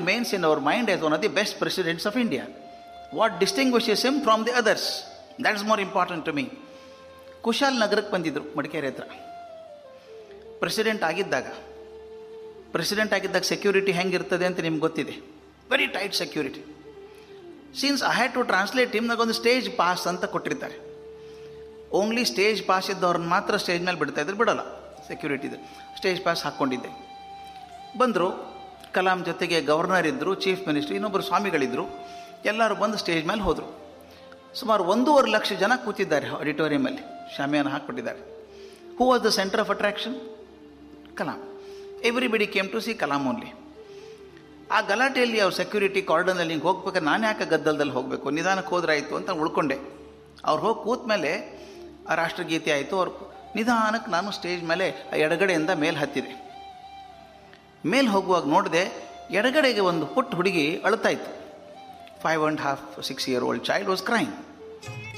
remains in our mind as one of the best presidents of India. What distinguishes him from the others? That is more important to me. Kushal ನಗರಕ್ಕೆ ಬಂದಿದ್ದರು ಮಡಿಕೇರಿ ಹತ್ರ president ಆಗಿದ್ದಾಗ president ಆಗಿದ್ದಾಗ security ಹೆಂಗಿರ್ತದೆ ಅಂತ ನಿಮ್ಗೆ ಗೊತ್ತಿದೆ very tight security since I had to translate ಒಂದು stage pass ಅಂತ ಕೊಟ್ಟಿರ್ತಾರೆ ಓನ್ಲಿ ಸ್ಟೇಜ್ ಪಾಸ್ ಇದ್ದವ್ರನ್ನ ಮಾತ್ರ ಸ್ಟೇಜ್ ಮೇಲೆ ಬಿಡ್ತಾ ಇದ್ರು ಬಿಡೋಲ್ಲ ಸೆಕ್ಯೂರಿಟಿದು ಸ್ಟೇಜ್ ಪಾಸ್ ಹಾಕ್ಕೊಂಡಿದ್ದೆ ಬಂದರು ಕಲಾಂ ಜೊತೆಗೆ ಗವರ್ನರ್ ಇದ್ದರು ಚೀಫ್ ಮಿನಿಸ್ಟರ್ ಇನ್ನೊಬ್ಬರು ಸ್ವಾಮಿಗಳಿದ್ದರು ಎಲ್ಲರೂ ಬಂದು ಸ್ಟೇಜ್ ಮೇಲೆ ಹೋದರು ಸುಮಾರು ಒಂದೂವರೆ ಲಕ್ಷ ಜನ ಕೂತಿದ್ದಾರೆ ಆಡಿಟೋರಿಯಮಲ್ಲಿ ಶಾಮಿಯಾನ ಹಾಕ್ಬಿಟ್ಟಿದ್ದಾರೆ who was the centre of attraction Kalam everybody came to see Kalam only ಆ ಗಲಾಟೆಯಲ್ಲಿ ಅವ್ರ ಸೆಕ್ಯೂರಿಟಿ ಕಾರ್ಡನಲ್ಲಿ ಹಿಂಗೆ ಹೋಗ್ಬೇಕಾದ್ರೆ ನಾನು ಯಾಕೆ ಗದ್ದಲದಲ್ಲಿ ಹೋಗಬೇಕು ನಿಧಾನಕ್ಕೆ ಹೋದ್ರಾಯ್ತು ಅಂತ ಉಳ್ಕೊಂಡೆ ಅವ್ರು ಹೋಗಿ ಕೂತ ಮೇಲೆ ಆ ರಾಷ್ಟ್ರಗೀತೆ ಆಯಿತು ಅವ್ರು ನಿಧಾನಕ್ಕೆ ನಾನು ಸ್ಟೇಜ್ ಮೇಲೆ ಆ ಎಡಗಡೆಯಿಂದ ಮೇಲೆ ಹತ್ತಿದೆ ಮೇಲೆ ಹೋಗುವಾಗ ನೋಡಿದೆ ಎಡಗಡೆಗೆ ಒಂದು ಪುಟ್ಟ ಹುಡುಗಿ ಅಳ್ತಾ ಇತ್ತು five and half six year old child was crime